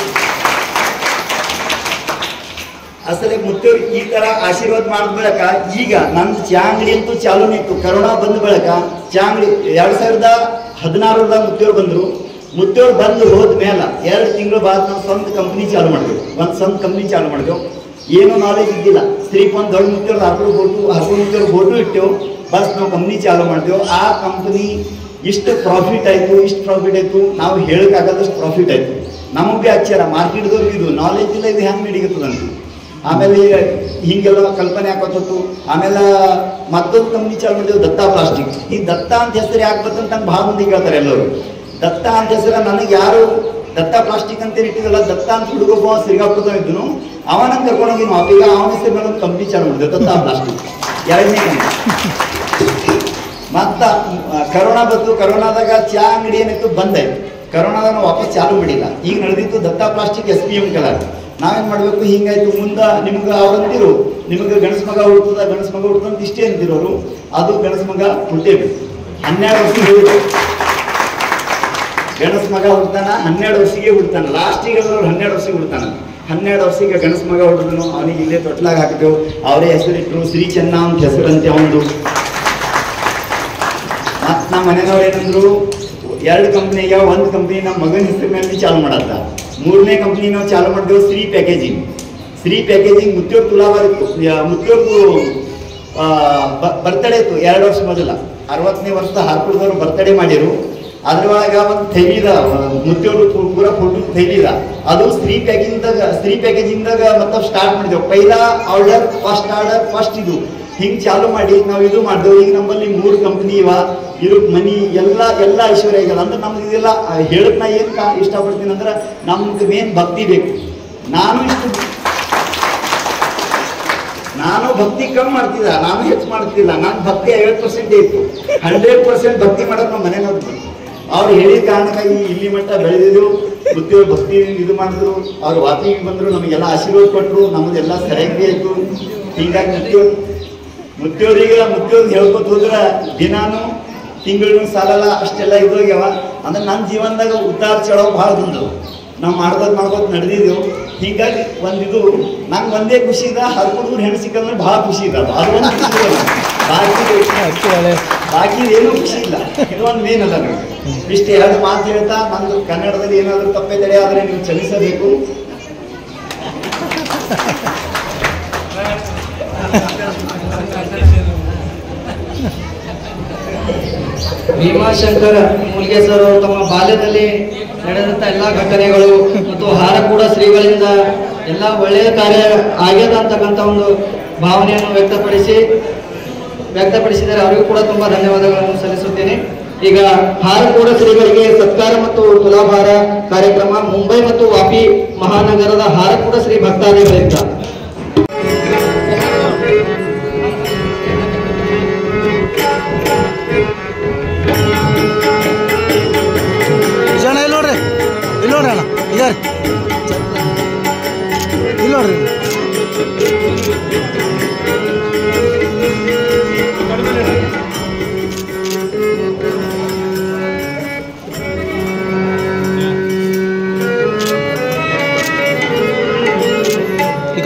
ಅಸಲೇ ಮುತ್ತೇವ್ರು ಈ ತರ ಆಶೀರ್ವಾದ ಮಾಡಿದ ಬಳಿಕ ಈಗ ನಂದು ಚಾ ಅಂಗಡಿ ಅಂತೂ ಚಾಲೂನೇ ಇತ್ತು ಕರೋನಾ ಬಂದ ಬಳಿಕ ಚಾ ಅಂಗಡಿ ಎರಡ್ ಸಾವಿರದ ಹದಿನಾರರದಾಗ ಮುತ್ತೇವ್ರು ಬಂದ್ರು ಮುತ್ತೇವ್ರು ಬಂದು ಹೋದ ಮೇಲೆ ಎರಡು ತಿಂಗಳು ಬಾದ್ ನಾವು ಸ್ವಂತ ಕಂಪ್ನಿ ಚಾಲು ಮಾಡಿದೆವು ಒಂದು ಸ್ವಂತ ಕಂಪ್ನಿ ಚಾಲು ಮಾಡಿದೆವು ಏನೂ ನಾಲೆಜ್ ಇದ್ದಿಲ್ಲ ಸ್ತ್ರೀಪ್ ಒಂದು ದೊಡ್ಡ ಮುತ್ತೇವ್ರು ಹಾಕೊಂಡು ಫೋಟೋ ಹಾಕೊಂಡು ಮುತ್ತೇವ್ರು ಫೋಟೋ ಇಟ್ಟೆವು ಬಸ್ ನಾವು ಕಂಪ್ನಿ ಚಾಲು ಮಾಡಿದೆವು ಆ ಕಂಪ್ನಿ ಇಷ್ಟು ಪ್ರಾಫಿಟ್ ಆಯಿತು ಇಷ್ಟು ಪ್ರಾಫಿಟ್ ಆಯಿತು ನಾವು ಹೇಳಕ್ಕಾಗದಷ್ಟು ಪ್ರಾಫಿಟ್ ಆಯಿತು ನಮಗೆ ಭೀ ಆಶ್ಚರ್ಯ ಮಾರ್ಕೆಟ್ದವ್ರಿಗೆ ಇದು ನಾಲೆಜ್ ಇಲ್ಲ ಇದು ಹೆಂಗೆ ನಡೀತದಂತ ಆಮೇಲೆ ಹಿಂಗೆಲ್ಲ ಕಲ್ಪನೆ ಹಾಕೋತು ಆಮೇಲೆ ಮತ್ತೊಂದು ಕಂಪ್ನಿ ಚಾಲು ಮಾಡಿದೆವು ದತ್ತಾ ಪ್ಲಾಸ್ಟಿಕ್ ಈ ದತ್ತಾ ಅಂತ ಹೆಸರು ಯಾಕೆ ಬರ್ತಂತ ನಂಗೆ ಭಾಳ ಮಂದಿ ಕೇಳ್ತಾರೆ ಎಲ್ಲರೂ ದತ್ತಾ ಅಂತ ಹೆಸರು ನನಗೆ ಯಾರು ದತ್ತಾ ಪ್ಲಾಸ್ಟಿಕ್ ಅಂತ ಇಟ್ಟಿದ್ದಲ್ಲ ದತ್ತಾ ಅಂತ ಹುಡುಗೊಬ್ಬ ಸಿರಿಗಾಪುರದ ಇದ್ದನು ಅವನ ಕರ್ಕೊಂಡೋಗಿ ನಾವು ಈಗ ಅವನ ಹೆಸರು ಮೇಲೆ ಒಂದು ಕಂಪ್ನಿ ಚಾಲು ಮಾಡಿದೆ ದತ್ತಾ ಪ್ಲಾಸ್ಟಿಕ್ ಎರಡನೇ ಕಂಪ್ನಿ ಮತ್ತ ಮ್, ಕರೋನಾ ಬಂತು ಕರೋನಾದಾಗ ಚಾ ಅಂಗಡಿ ಏನಿತ್ತು ಬಂದೆ ಕರೋನಾದಾಗ ನಾವು ವಾಪಸ್ ಚಾಲು ಮಾಡಿಲ್ಲ ಈಗ ನಡೆದಿತ್ತು Datta plastic S P M colour ನಾವೇನ್ ಮಾಡ್ಬೇಕು ಹಿಂಗಾಯ್ತು ಮುಂದ ನಿಮ್ಗೆ ಅವ್ರಂತಿರು ನಿಮಗೆ ಗಣಸ ಮಗ ಹುಡ್ತದ ಗಣಸ ಮಗ ಹುಡ್ತದ ಅಂತ ಇಷ್ಟೇ ಅಂತಿರೋರು ಅದು ಗಣಸ ಮಗ ಹುಟ್ಟೇಬೇಕು ಹನ್ನೆರಡು ವರ್ಷ ಹೇಳಿದ್ರು ಗಣಸ ಮಗ ಹುಡ್ತಾನ ಹನ್ನೆರಡು ವರ್ಷಿಗೆ ಹುಡ್ತಾನ ಲಾಸ್ಟಿಗೆ ಅವ್ರು ಹನ್ನೆರಡು ವರ್ಷಕ್ಕೆ ಹುಡ್ತಾನ ಹನ್ನೆರಡು ವರ್ಷಕ್ಕೆ ಗಣಸ ಮಗ ಹುಡುಗನು ಅವನಿಗೆ ಇಲ್ಲೇ ತೊಟ್ಲಾಗ ಹಾಕಿದೆವು ಅವರೇ ಹೆಸರಿಟ್ರು ಶ್ರೀ ಚೆನ್ನ ಅಂತ ಹೆಸರಂತೆ ಅವನು ಮತ್ ನಮ್ಮ ಮನೆಯವ್ರು ಏನಂದ್ರು ಎರಡು ಕಂಪ್ನಿ ಆಗ್ಯಾವ ಒಂದು ಕಂಪ್ನಿ ನಮ್ಮ ಮಗನ ಹೆಸರು ಮೇಲೆ ಚಾಲು ಮಾಡತ್ತ ಮೂರನೇ ಕಂಪ್ನಿ ನಾವು ಚಾಲು ಮಾಡಿದೆವು ಶ್ರೀ ಪ್ಯಾಕೇಜಿಂಗ್ ಶ್ರೀ ಪ್ಯಾಕೇಜಿಂಗ್ ಮುತ್ತೂರ್ ತುಲಾಬಾರ್ ಇತ್ತು ಯಾ- ಮುತ್ತೂರ್ದು ಬರ್ತಡೇ ಇತ್ತು ಎರಡು ವರ್ಷ ಮೊದಲ ಅರವತ್ತನೇ ವರ್ಷದ ಹಾರ್ಪುರದವ್ರು ಬರ್ತಡೇ ಮಾಡಿರು ಅದ್ರೊಳಗ ಒಂದು ಥೈಲಿದ ಮುತ್ತೂರು ಪೂರ ಫೋಟೋ ಥೈಲಿದ ಅದು ಸ್ತ್ರೀ ಪ್ಯಾಕಿಂಗ್ದಾಗ ಸ್ತ್ರೀ ಪ್ಯಾಕೇಜಿಂಗ್ದಾಗ ಮತ್ತೆ ಸ್ಟಾರ್ಟ್ ಮಾಡಿದೆವು ಪೈಲಾ ಆರ್ಡರ್ ಫಸ್ಟ್ ಆರ್ಡರ್ ಫಸ್ಟ್ ಇದು ಹಿಂಗ್ ಚಾಲು ಮಾಡಿ ನಾವು ಇದು ಮಾಡಿದೆವು ಈಗ ನಮ್ಮಲ್ಲಿ ಮೂರು ಕಂಪ್ನಿ ಇವ ಇರು ಮನಿ ಎಲ್ಲ ಎಲ್ಲ ಐಶ್ವರ್ಯ ಆಗ್ಯದ ಅಂದ್ರೆ ನಮ್ದು ಇದೆಲ್ಲ ಹೇಳಕ್ ನಾ ಏನ್ ಕಾ- ಇಷ್ಟಪಡ್ತೀನಿ ಅಂದ್ರೆ ನಮ್ಗೆ ಮೇನ್ ಭಕ್ತಿ ಬೇಕು ನಾನು ಇಷ್ಟು ನಾನು ಭಕ್ತಿ ಕಮ್ಮಿ ಮಾಡ್ತಿದ್ದ ನಾನು ಹೆಚ್ಚು ಮಾಡ್ತಿಲ್ಲ ನಾನು ಭಕ್ತಿ ಐವತ್ತು ಪರ್ಸೆಂಟ್ ಇತ್ತು ಹಂಡ್ರೆಡ್ ಪರ್ಸೆಂಟ್ ಭಕ್ತಿ ಮಾಡೋದು ನಮ್ಮ ಮನೆಯವ್ರು ಅವ್ರು ಹೇಳಿದ ಕಾರಣಕ್ಕಾಗಿ ಇಲ್ಲಿ ಮಟ್ಟ ಬೆಳೆದಿದ್ದೆವು ಬುದ್ಧಿಯವ್ರು ಭಕ್ತಿ ಇದು ಮಾಡಿದ್ರು ಅವ್ರು ವಾತಿಗೆ ಬಂದರು ನಮಗೆಲ್ಲ ಆಶೀರ್ವಾದ ಕೊಟ್ಟರು ನಮ್ಮದೆಲ್ಲ ಸರಿಯಾಗಿ ಆಯಿತು ಹೀಗಾಗಿ ಮುತ್ತಿಯವ್ರು ಮುತ್ತಿಯವ್ರಿಗೆ ಮುತ್ತಿಯವ್ರಿಗೆ ಹೇಳ್ಕೊತ ಹೋದ್ರೆ ದಿನಾನು ತಿಂಗಳು ಸಾಲಲ್ಲ ಅಷ್ಟೆಲ್ಲ ಇದ್ರೋಗ್ಯಾವ ಅಂದ್ರೆ ನನ್ನ ಜೀವನದಾಗ ಉದ್ದಾರ ಚಳೋ ಭಾಳ ಬಂದವು ನಾವು ಮಾಡ್ಬೋದು ಮಾಡ್ಬೋದು ನಡೆದಿದ್ದೆವು ಹೀಗಾಗಿ ಒಂದಿದು ನಂಗೆ ಒಂದೇ ಖುಷಿ ಇದೆ ಹರ್ಕೊಂಡು ಹೆಣ್ಣು ಸಿಕ್ಕಂದ್ರೆ ಭಾಳ ಖುಷಿ ಇದೆ ಅದು ಅದು ಒಂದು ಖುಷಿ ಇದೆ ನಂಗೆ. ಬಾಕಿ ಬಾಕಿ ಏನೂ ಖುಷಿ ಇಲ್ಲ ಇದೊಂದು ಮೇನ್ ಅದ ನನಗೆ ಇಷ್ಟು ಎರಡು ಮಾತು ಹೇಳ್ತಾ ನಂದು ಕನ್ನಡದಲ್ಲಿ ಏನಾದರೂ ತಪ್ಪೆ ತಡೆ ಆದರೆ ನೀವು ಕ್ಷಮಿಸಬೇಕು ಭೀಮಾಶಂಕರ ಮೂಲ್ಗೆ ಸರ್ ಅವರು ತಮ್ಮ ಬಾಲ್ಯದಲ್ಲಿ ನಡೆದಂತ ಎಲ್ಲ ಘಟನೆಗಳು ಮತ್ತು ಹಾರಕೂಡ ಶ್ರೀಗಳಿಂದ ಎಲ್ಲ ಒಳ್ಳೆಯ ಕಾರ್ಯ ಆಗ್ಯದ ಅಂತಕ್ಕಂಥ ಒಂದು ಭಾವನೆಯನ್ನು ವ್ಯಕ್ತಪಡಿಸಿ ವ್ಯಕ್ತಪಡಿಸಿದರೆ ಅವರಿಗೂ ಕೂಡ ತುಂಬಾ ಧನ್ಯವಾದಗಳನ್ನು ಸಲ್ಲಿಸುತ್ತೇನೆ ಈಗ ಹಾರಕೂಡ ಶ್ರೀಗಳಿಗೆ ಸತ್ಕಾರ ಮತ್ತು ತುಲಾಭಾರ ಕಾರ್ಯಕ್ರಮ ಮುಂಬೈ ಮತ್ತು ವಾಪಿ ಮಹಾನಗರದ ಹಾರಕೂಡ ಶ್ರೀ ಭಕ್ತಾದಿಗಳಿಂದ ಜನ ಇಲ್ಲಿ ನೋಡ್ರಿ ಇಲ್ಲಿ ನೋಡ್ರಿ ಅಣ್ಣ ಇದಾರೆ ಇಲ್ಲಿ ನೋಡ್ರಿ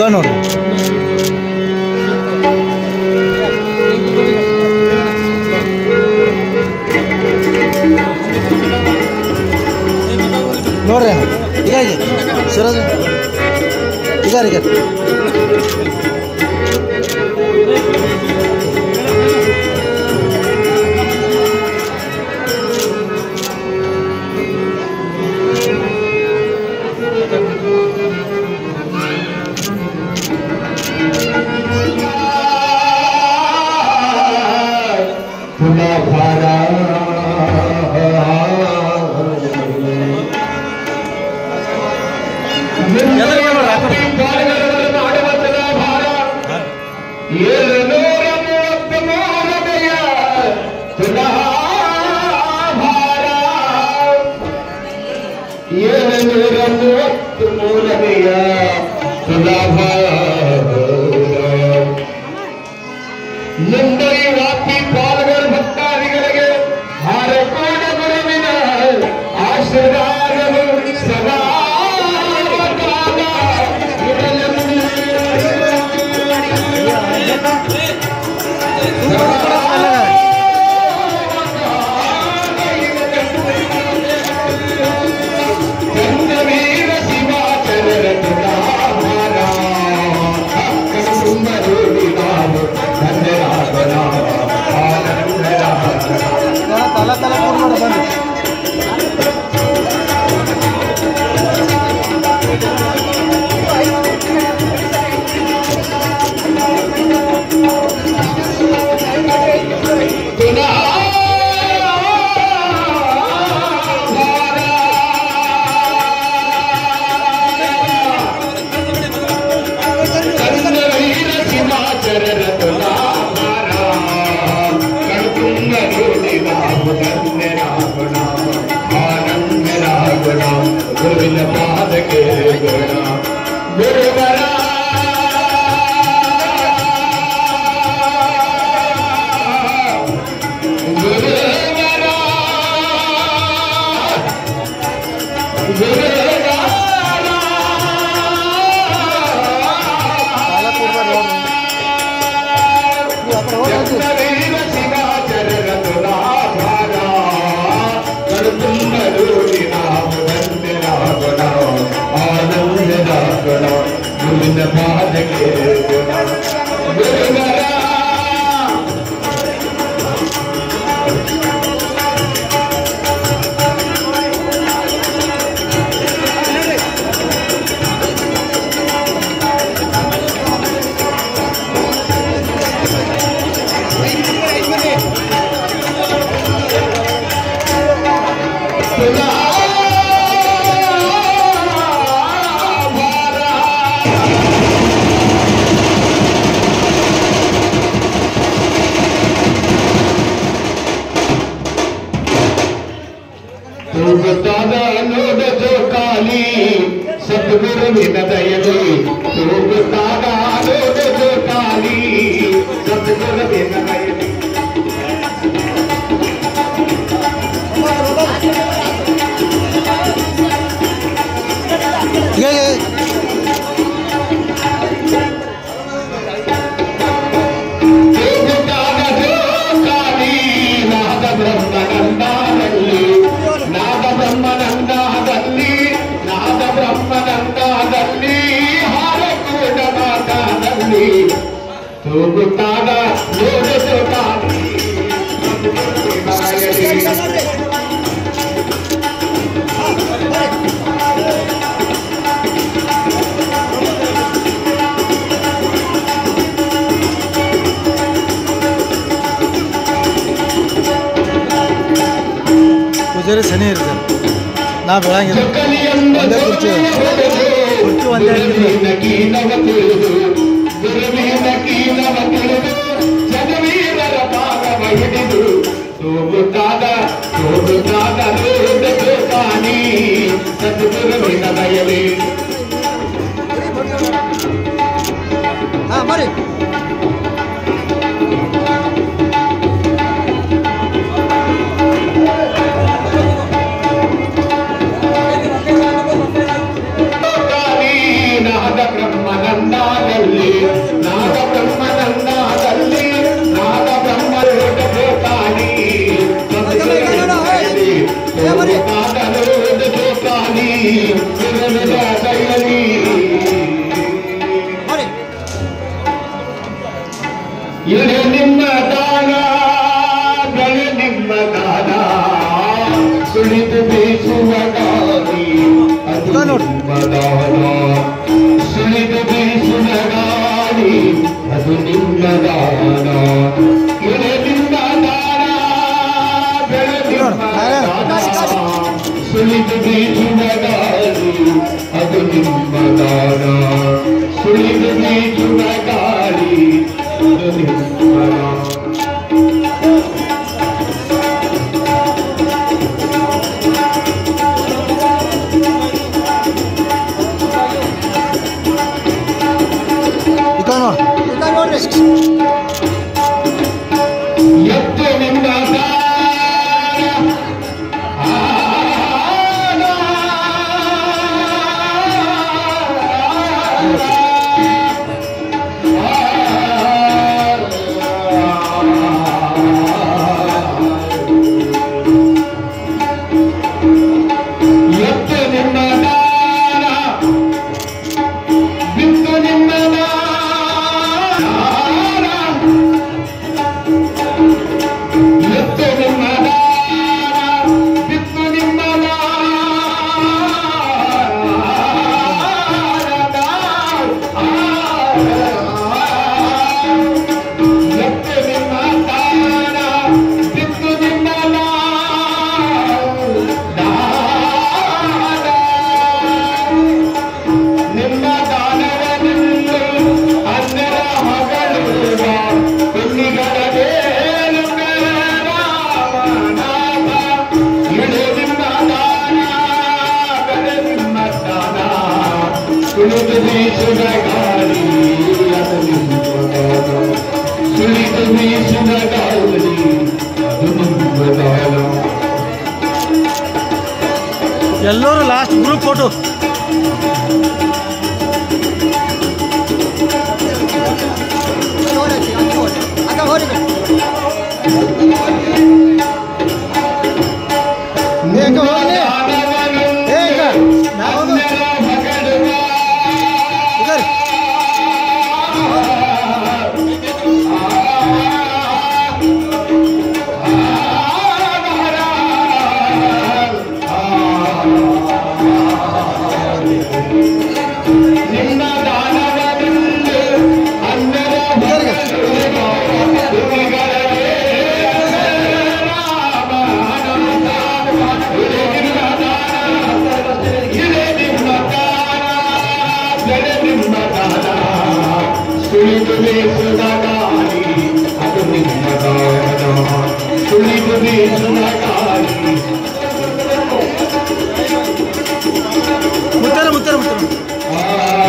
ಮುಖ ನೋಡು ನೋಡ್ರಿ ಅಣ್ಣ ಈಗ ಈಗ ಸಿರೋಜ್ ಈಗ ಈಗ पुन्हा भारा ಏಳುನೂರ ಮೂವತ್ತು ಮೂರನೆಯ ಪುನಃ ಭಾರ ಏಳುನೂರ ಮೂವತ್ತು ಮೂರನೆಯ ಪುನಃ ಭಾರ ಮುಂಬೈ ವಾಪಿ ಪಾಲ್ಗರ್ ಭಕ್ತಾದಿಗಳಿಗೆ ಹಾರಕೋಟ ಗುರುವಿನ ಆಶೀರ್ವಾದವು ಸದಾ ಕಾಲ ಇರಲೆಂದು. ಚಂದ್ರವೀರ ಶಿವಾಚರರ ತುಲಾಭಾರ ಸುಂದರೋಡಿ ನಾವು ಧನ್ಯರಾಗಣ ಆನಂದರಾಗಣ ತಲ ತಲ ಕೂರ್ ಮಾಡ ಬನ್ನಿ ಗುರುವಿನ ಪಾದಕ್ಕೆ ಗುಣ ಗುರುವರ ಗುರುವರ ತಲ ಕೂರ್ ಮಾಡ ನೋಡ್ರಿ ನೀವು ಆ ಕಡೆ ಹೋಗಿ ಗುರುವರ ತೂಗುತ್ತಾದ ನೋಡ ಜೋಕಾಲಿ ಸದ್ಗುರುವಿನ ದಯಲಿ ತೂಗುತ್ತಾದ ನೋಡ ಜೋಕಾಲಿ ಸದ್ಗುರುವಿನ ದಯಲಿ ಈಗ ಈಗ ತೂಗುತ್ತಾದ ಜೋಕಾಲಿ ನಾದ ಬ್ರಹ್ಮನಂದಾದಲ್ಲಿ ನಾದ ಬ್ರಹ್ಮನಂದಾದಲ್ಲಿ ನಾದ ಬ್ರಹ್ಮನಂದಾದಲ್ಲಿ ಹಾರಕೂಟ ಮಾತಾದಲ್ಲಿ ತೂಗುತ್ತಾದ ನೋಡ ಜೋಕಾಲಿ ಪೂಜಾರಿ ಶನಿ ಇರ್ತಾರೆ ನಾ ಬೆಳಂಗಿಲ್ಲ ಒಂದೇ ಕುರ್ಚಿ ಕುರ್ಚಿ ಒಂದೇ ಇರ್ತಿಲ್ಲ. ಜಗವೀರರ ಪಾದವ ಹಿಡಿದು ತೂಗುತ್ತಾದ ತೂಗುತ್ತಾದ ನೋಡ ಜೋಕಾಲಿ ಸದ್ಗುರುವಿನ ದಯಲಿ ಹಾ ಬರ್ರಿ ನಾದ ಬ್ರಹ್ಮನಂದಾನ ನಿಮ್ಮದಾನ ಸುಳಿದು ಬೀಸುವ ಗಾಳಿ ಅದು ನಿಮ್ಮದಾನ ಈ ಕಡೆ ನೋಡ್ರಿ ಈ ಕಡೆ ನೋಡ್ರಿ ಎತ್ತು ನಿಮ್ಮ ಎತ್ತು ನಿಮ್ಮ ದಾನ ಬಿತ್ತು ನಿಮ್ಮ ದಾನ ಎತ್ತು ನಿಮ್ಮ ದಾನ ಬಿತ್ತು ನಿಮ್ಮ ಎತ್ತು ನಿಮ್ಮ ದಾನ ಬಿತ್ತು ನಿಮ್ಮ ನಿಮ್ಮ ದಾನವನಿಂದು ಅನ್ನರ ಮಗಳುವ ಕುನ್ನಿಗಳ ಬೇಲುಗ ರಾಮನಾಮ ಇಳೆ ನಿಮ್ಮ ದಾನ ಕಡೆ ನಿಮ್ಮ ದಾನ ಕುಳಿತು ಬೀಸುವ ಗಾಳಿ ಅದು ನಿಮ್ಮ ದಾನ ಸುಳಿದು ಬೀಸುವ ಗಾಳಿ ಅದು ನಿಮ್ಮ ದಾನ ಎಲ್ಲರೂ ಲಾಸ್ಟ್ ಗ್ರೂಪ್ ಫೋಟೋ ನಿಮ್ಮ ದಾನವನಿಂದು ಅನ್ನದ ಸುಳಿದು ಬೇಸುವ ಗಾಳಿ ಅದು ನಿಮ್ಮ ದಾನ ಸುಳಿದು ಬೇಸುವ ಗಾಳಿ ಮುತ್ತರ ಮುತ್ತರ ಮುತ್ತರ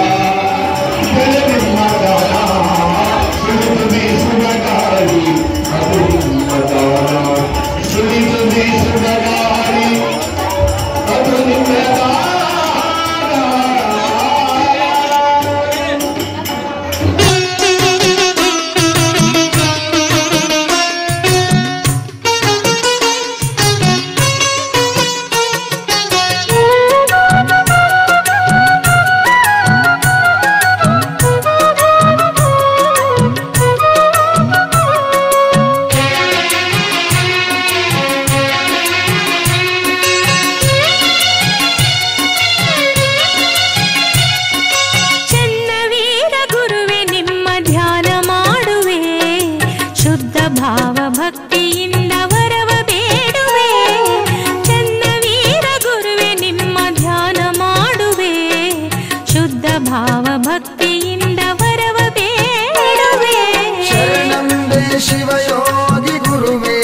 ಚನ್ನವೀರ ಗುರುವೆ ನಿಮ್ಮ ಧ್ಯಾನ ಮಾಡುವೆ ಶುದ್ಧ ಭಾವ ಭಕ್ತಿಯಿಂದ ವರವ ಬೇಡುವೆ ಚನ್ನವೀರ ಗುರುವೆ ನಿಮ್ಮ ಧ್ಯಾನ ಮಾಡುವೆ ಶುದ್ಧ ಭಾವ ಭಕ್ತಿಯಿಂದ ವರವ ಬೇಡುವೆ ಶರಣಂಬೆ ಶಿವಯೋಗಿ ಗುರುವೇ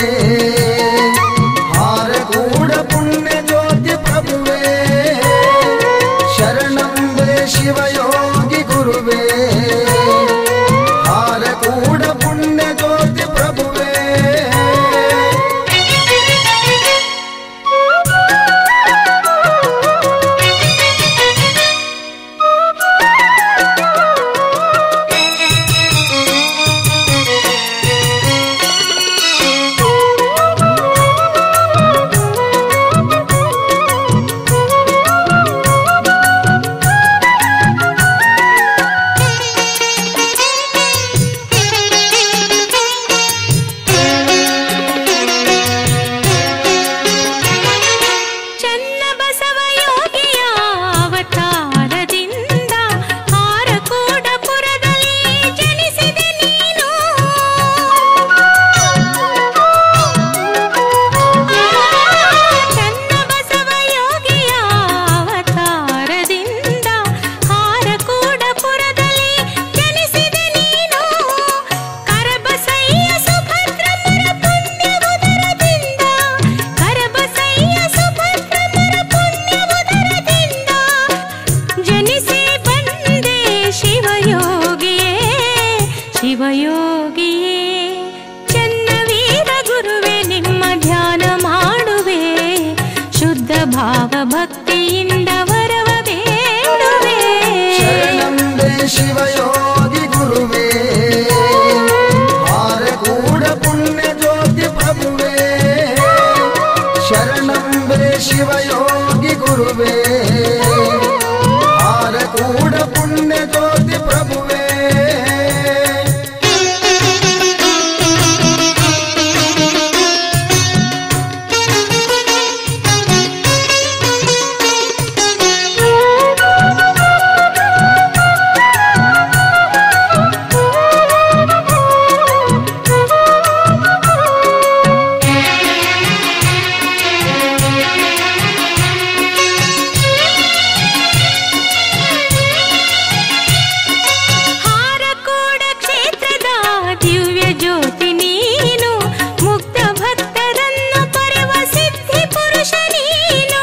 ಹಾರ ಕೂಡ ಪುಣ್ಯ ಜ್ಯೋತಿ ಪ್ರಭುವೇ ಶರಣಂಬೆ ಶಿವಯೋಗಿ ಗುರುವೇ ಹಾರ ಕೂಡ ಪುಣ್ಯ ಜ್ಯೋತಿ ಪ್ರಭುವೇ ಿ ಶಿವಯೋಗಿ ಗುರುವೇ ಹಾರಕೂಡ ಪುಣ್ಯ ಜ್ಯೋತಿ ಪ್ರಭುವೇ ಶರಣಂಬೆ ಶಿವಯೋಗಿ ಗುರುವೇ ಹಾರಕೂಡ ಪುಣ್ಯ ಜ್ಯೋತಿ ಪ್ರಭುವೇ ಹಾರಕೋಡ ಕ್ಷೇತ್ರದ ದಿವ್ಯ ಜ್ಯೋತಿ ನೀನು ಮುಕ್ತ ಭಕ್ತರನ್ನು ಪರವ ಸಿದ್ಧಿ ಪುರುಷ ನೀನು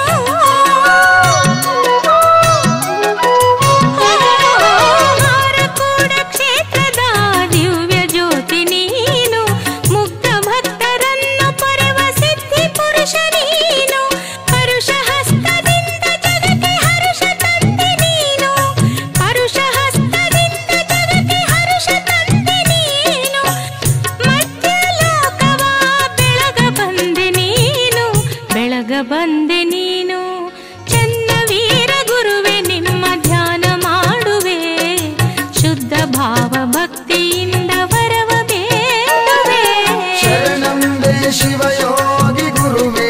ಹಾರಕೋಡ ಕ್ಷೇತ್ರದ ದಿವ್ಯ ಜ್ಯೋತಿ ನೀನು ಮುಕ್ತ ಭಕ್ತರನ್ನು ಪರವ ಸಿದ್ಧಿ ಪುರುಷ ನೀನು ಪರುಷ ಹಸ್ತದಿಂದ ಜಗಕ್ಕೆ ಹರುಷ ತಂದೆ ನೀನು ಪರುಷ ಹಸ್ತದಿಂದ ಜಗಕ್ಕೆ ಹರುಷ ತಂದೆ ನೀನು ಮಧ್ಯಲೋಕವ ಬೆಳಗ ಬಂದೆ ನೀನು ಬೆಳಗ ಬಂದೆ ನೀನು ಚನ್ನ ವೀರ ಗುರುವೆ ನಿಮ್ಮ ಧ್ಯಾನ ಮಾಡುವೆ ಶುದ್ಧ ಭಾವ ಭಕ್ತಿಯಿಂದ ವರವ ಬೇಡುವೆ ಶರಣಂಬೆ ಶಿವಯೋಗಿ ಗುರುವೇ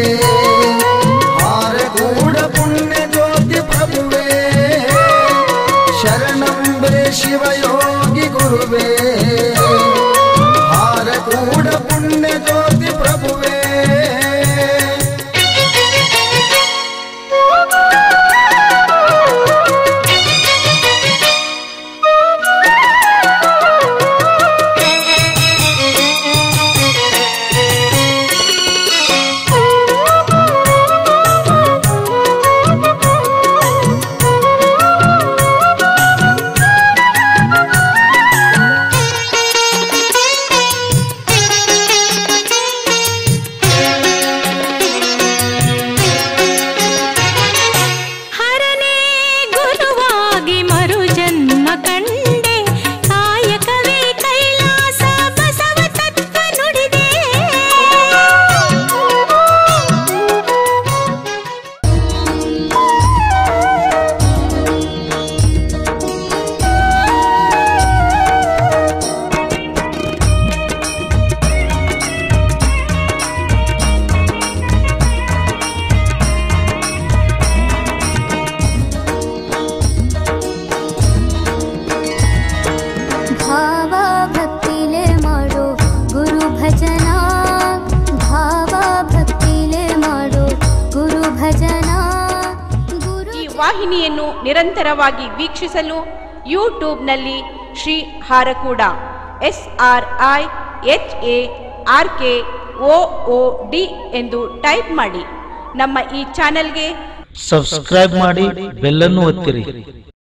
ಹಾರಕೂಡ ಪುಣ್ಯ ಜ್ಯೋತಿ ಪ್ರಭುವೇ ಶರಣಂಬೆ ಶಿವಯೋಗಿ ಗುರುವೇ ಹಾರಕೂಡ ಪುಣ್ಯ ಜ್ಯೋತಿ ಪ್ರಭುವೇ ಹರನೇ ಗುರುವಾಗಿ ಮರು ಜನ್ಮ ಕಂಡೆ ಕಾಯಕವೇ ಕೈಲಾಸ ಬಸವ ತತ್ವ ನುಡಿದೆ ಭಾವ ಭಕ್ತಿಲೆ ಮಾಡೋ ಗುರು ಭಜನ ಭಾವ ಭಕ್ತಿಲೆ ಮಾಡೋ ಗುರು ಭಜನ ಗುರು ಈ ವಾಹಿನಿಯನ್ನು ನಿರಂತರವಾಗಿ ವೀಕ್ಷಿಸಲು ಯೂಟ್ಯೂಬ್ನಲ್ಲಿ Shri Harakuda S R I H A R K O O D ಎಂದು ಟೈಪ್ ಮಾಡಿ ನಮ್ಮ ಈ ಚಾನೆಲ್ಗೆ ಸಬ್ಸ್ಕ್ರೈಬ್ ಮಾಡಿ ಬೆಲ್ಲನ್ನು ಒತ್ತಿರಿ